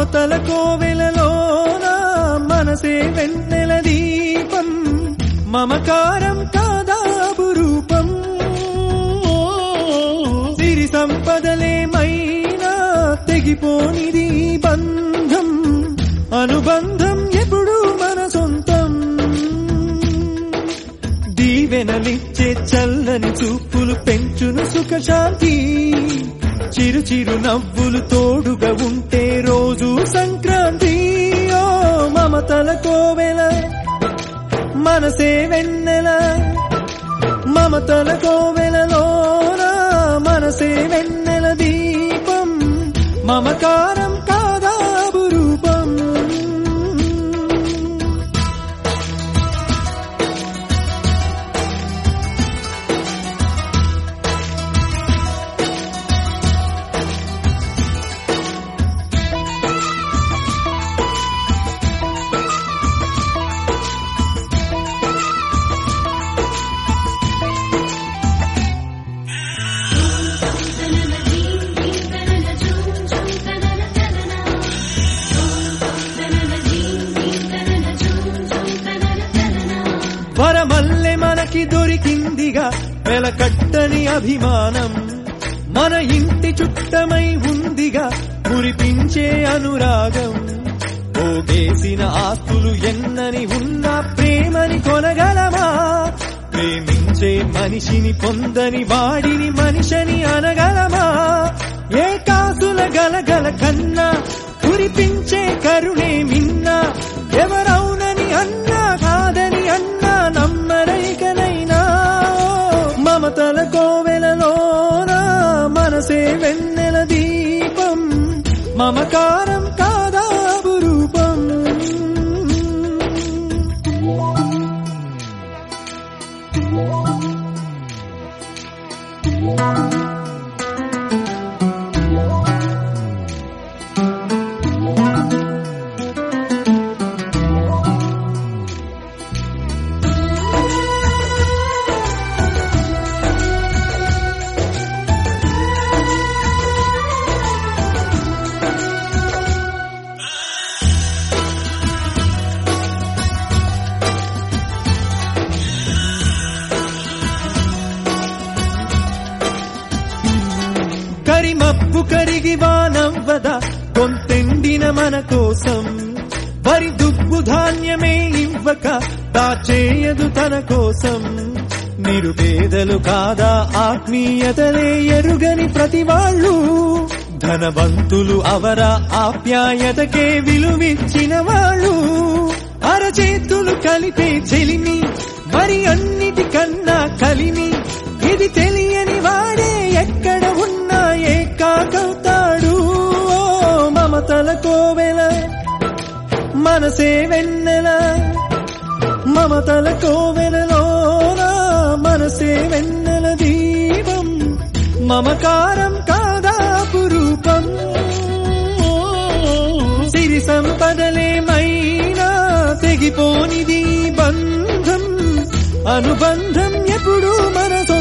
మమతల కోవెలలోన మనసే వెన్నెల దీపం మమకారం కాదాబు రూపం సిరి సంపదలేమైనా తెగిపోనిది బంధం అనుబంధం ఎప్పుడు మన సొంతం దీవెనలిచ్చే చల్లని చూపులు పెంచును సుఖశాంతి చిరు చిరు నవ్వులు తోడుగా ఉంటే రోజు సంక్రాంతి ఓ మమతల కోవెల మనసే వెన్నెల మమతల కోవెలలోన మనసే వెన్నెల దీపం మమకారం కాదాబు రూపం వరమల్లె మనకి దొరికిందిగా వెలకట్టని అభిమానం మన ఇంటి చుట్టమై ఉందిగా మురిపించే అనురాగం పోగేసిన ఆస్తులు ఎన్నని ఉన్నా ప్రేమని కొనగలమా ప్రేమించే మనిషిని పొందని వాడిని మనిషిని అనగలమా ఏ కాసుల గలగల కన్నా కురిపించే కరుణే మిన్నా ఎవరవునని అన్నా కాదని అన్నా నమ్మరైకనైనా మమతల కోవెలలోన మనసే వెన్నెల దీపం మమకారం కాదాబు రూపం కరిమప్పు కరిగి వానవ్వద కొంతెండిన మన కోసం వరి దుబ్బు ధాన్యమే ఇవ్వక దాచేయదు తన కోసం నిరుపేదలు కాదా ఆత్మీయతలే ఎరుగని ప్రతి వాళ్ళు ధనవంతులు అవర ఆప్యాయతకే విలువిచ్చిన వాళ్ళు అరచేతులు కలిపే చెలిమి మరి అన్నిటికన్నా కలిమి ఇది తెలియని వాడే ఎక్కడ ఉన్నా ఏకాకవుతాడు ఓ మమతల కోవెల మనసే వెన్నెల మమతల కోవెలలోన మనసే వెన్నెల దీపం మమకారం కాదాపు రూపం సిరి సంపదలేమైనా తెగిపోనిది బంధం అనుబంధం ఎప్పుడు మన